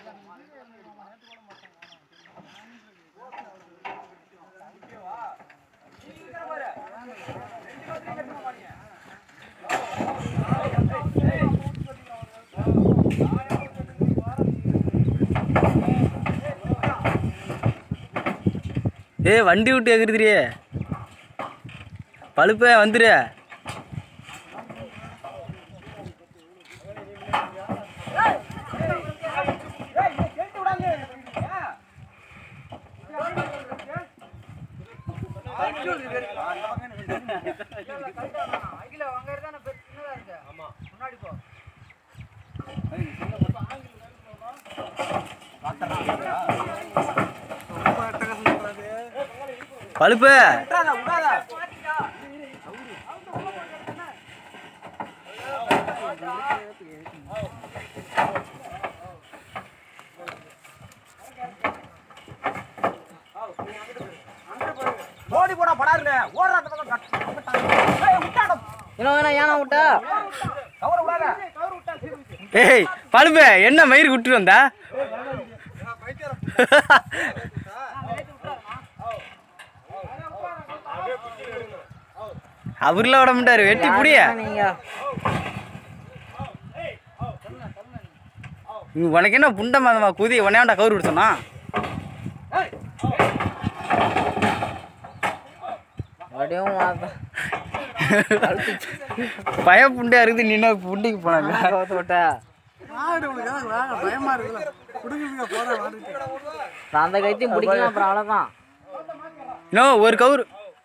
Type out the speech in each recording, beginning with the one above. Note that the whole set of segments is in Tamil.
ஏய் வண்டி விட்டு எகிருதுரியே பழுப்பே வந்துரு பழுப்பு ஓடி போடா படாருல ஓடுற அந்த பக்கம் கட் ஏய் விட்டாடா என்ன வேணா ஏனா விட்டா கவர விடாத ஏய் பழுப்பு என்ன மயிர் விட்டுட்டு வந்தா அவர்லாம் விட மாட்டாரு வெட்டி புடிய நீங்க உனக்கு என்ன புண்ட மாதமா குதி உனையாண்டா கவுரு விடுத்தோனா அப்படியும் வாப்பா. பய புண்டையா இருக்குது நீ என்ன புண்டிக்கு போனாங்க கவுத்து விட்டா பயமா இருக்குல்ல குடுங்குங்க போற வாடிட்டு நான் அந்த கைத்தையும் பிடிக்கலாம் அப்புறம் அவ்வளோதான் இன்னும் ஒரு கவுரு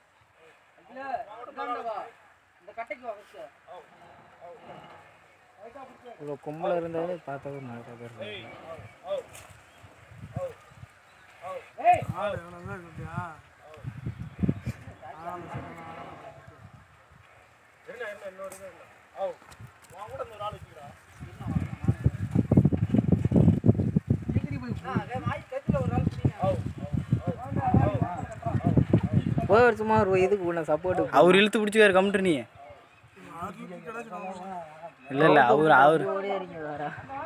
இவ்வளோ கும்பல இருந்தாலே பார்த்தா ஒரு நாலு பேர் இருக்காங்க. ஆளு எவ்வளவு இருக்கியா போய் ஒரு சும்மா ஒரு இதுக்கு உன்னை சப்போர்ட்டு அவர் இழுத்து பிடிச்சிக்காரு கம்முட்டு நீ இல்ல இல்ல அவர் அவர் ஓடி வரீங்க வேற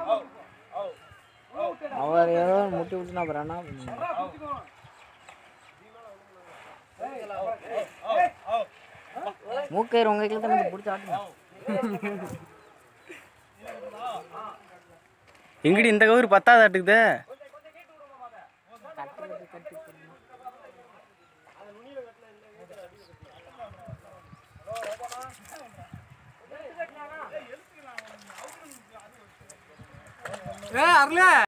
அவர் ஏதோ முட்டி விட்டுனா அப்புறம் என்ன பண்ணுவீங்க? மூக்கயிறு உங்க கையில் தான் பிடிச்சி ஆட்டுங்க எங்கடி இந்த கவுரு பத்தாவது ஆட்டுக்குதே ஏ அருளே